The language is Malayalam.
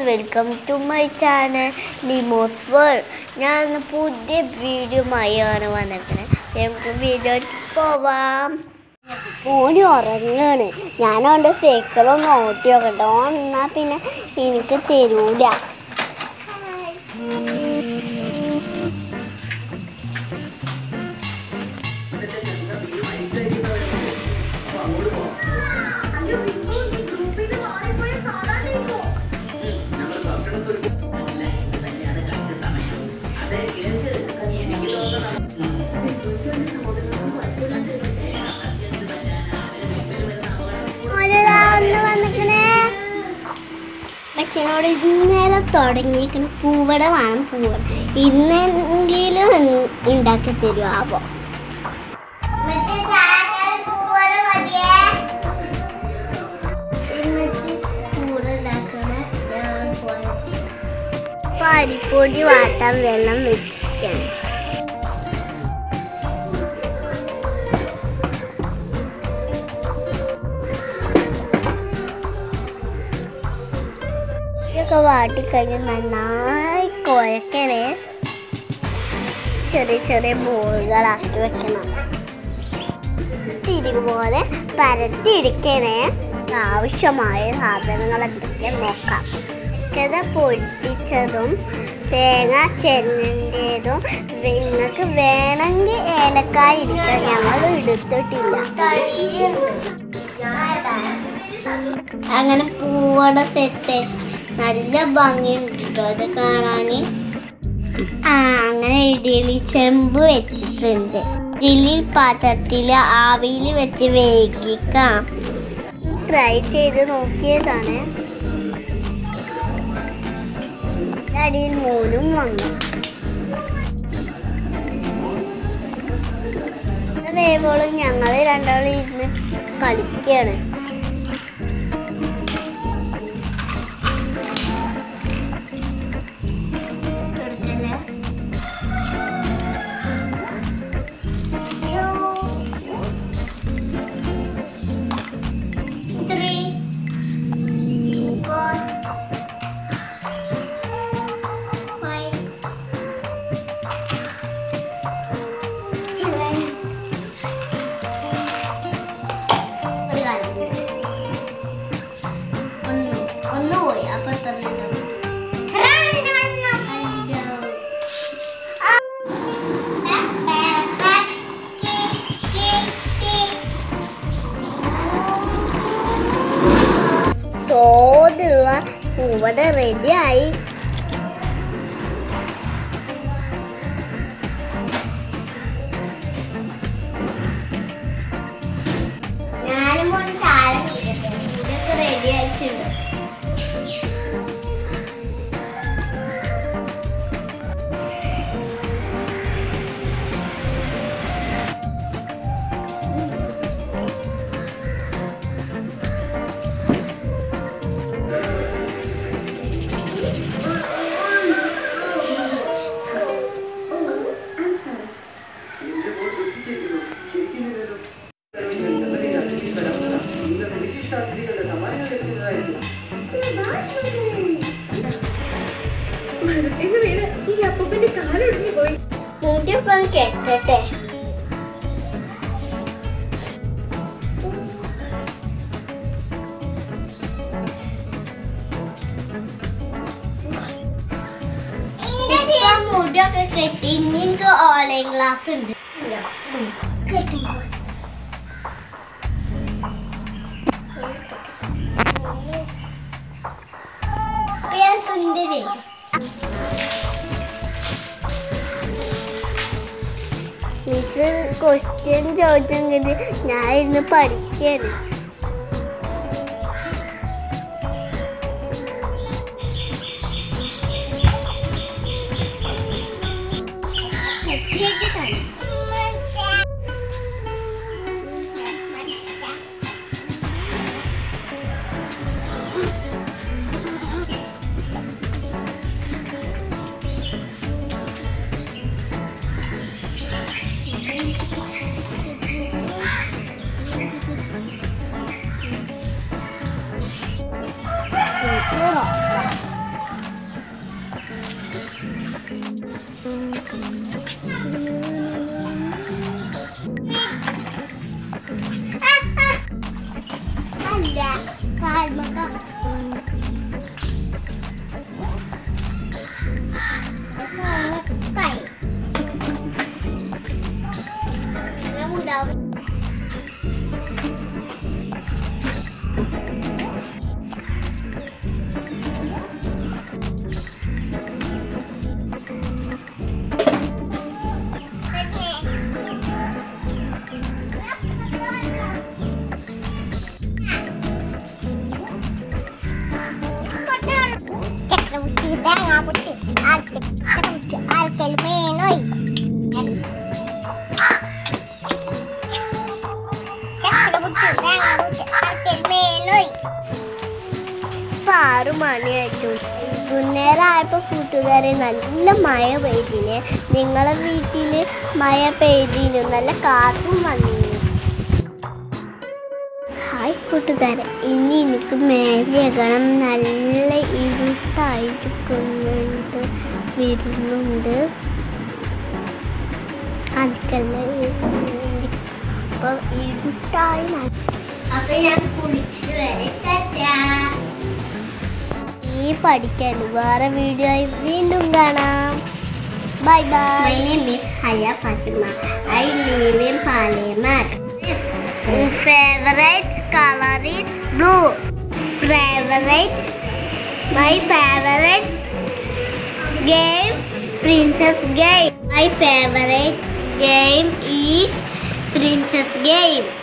Welcome to my channel Limos World ഞാൻ ഇന്ന് പുതിയ വീഡിയോയുമായാണ് വന്നിരിക്കുന്നത് നമുക്ക് വീഡിയോ പോവാം ഓന് ഉറങ്ങാണ് ഞാനോണ്ട് സൈക്കിളൊന്ന് ഓട്ടി നോക്കട്ടെ ഓൻ എന്നാ പിന്നെ എനിക്ക് തരൂല അച്ഛനോട് ഇന്നലെ തുടങ്ങിയിരിക്കണ പൂവട വേണം പൂവട ഇന്നെങ്കിലും ഉണ്ടാക്കി തരുമോ അപ്പോ അരിപ്പൊടി വാട്ടാൻ വെള്ളം വെച്ചിരിക്കുകയാണ് ഇതൊക്കെ വാട്ടിക്കഴിഞ്ഞ് നന്നായി കുഴക്കണേ ചെറിയ ചെറിയ ബോളുകളാക്കി വെക്കണം തിരികെ പോലെ പരത്തിയിരിക്കണേ ആവശ്യമായ സാധനങ്ങൾ എന്തൊക്കെയാണ് നോക്കാം കഥ പൊടിച്ചതും തേങ്ങ ചെരണ്ടതും നിങ്ങൾക്ക് വേണമെങ്കിൽ ഏലക്കായ ഇരിക്കാം ഞങ്ങൾ എടുത്തിട്ടില്ല അങ്ങനെ പൂവട സെറ്റ് നല്ല ഭംഗിയുണ്ട് കേട്ടോ അത് കാണാൻ ആ അങ്ങനെ ഇഡലി ചെമ്പ് വെച്ചിട്ടുണ്ട് ഇഡലി പാത്രത്തിൽ ആവിയിൽ വെച്ച് വേവിക്കാം ട്രൈ ചെയ്ത് നോക്കിയതാണ് അടിയിൽ മോനും വന്നു വേവോളും ഞങ്ങൾ രണ്ടാളും ഇരുന്ന് കളിക്കുകയാണ് കൊടുക്കല്ലേ Three, four, five, seven. ഒരു കാര്യം. ഒന്ന് ഒന്ന് പോയി അപ്പൊ എത്ര ഉണ്ടാവും? സോതുള്ള പൂവട റെഡിയായി ഞാനും കൊണ്ട് ചായ കുടിക്കട്ടെ ഇതൊക്കെ റെഡി ആയിട്ടുണ്ട് മുടിയൊക്കെ കെട്ടട്ടെ ഇപ്പൊ മുടിയൊക്കെ കെട്ടി ഇനി എനിക്ക് ഓൺലൈൻ ക്ലാസ് ഉണ്ട് കെട്ടുമ്പോ ഇപ്പൊ ഞാൻ സുന്ദരി മിസ് ക്വസ്റ്റ്യൻ ചോദിച്ചെങ്കിൽ ഞാൻ ഇന്ന് പഠിക്കാണ് ചക്രവർത്തി തേങ്ങാപ്പൊട്ടി ആർക്കൽ ചക്രവർത്തി ആർക്കൽ മേനോയ് ചക്രവർത്തി തേങ്ങാപ്പൊട്ടി ആർക്കൽ മേനോയ് ഇപ്പൊ ആറു മണിയായിട്ടു വൈകുന്നേരം ആയപ്പോ കൂട്ടുകാരെ നല്ല മഴ പെയ്തിന് നിങ്ങളെ വീട്ടില് മഴ പെയ്തിനു നല്ല കാറ്റും വന്നിനു ഹായ് കൂട്ടുകാരെ ഇനി എനിക്ക് മേലെയകണം നല്ല ഇരുട്ടായിരിക്കുന്നുണ്ട് വരുന്നുണ്ട് അടുക്കള ഇപ്പൊ ഇരുട്ടായി ന- അപ്പൊ ഞാൻ കുളിച്ചിട്ട് വരെ ഈ പഠിക്കാൻ വേറെ വീഡിയോ ആയി വീണ്ടും കാണാം bye bye my name is Haya Fathima I live in Palemad favourite colour is blue favourite my favourite game princess game my favourite game is princess game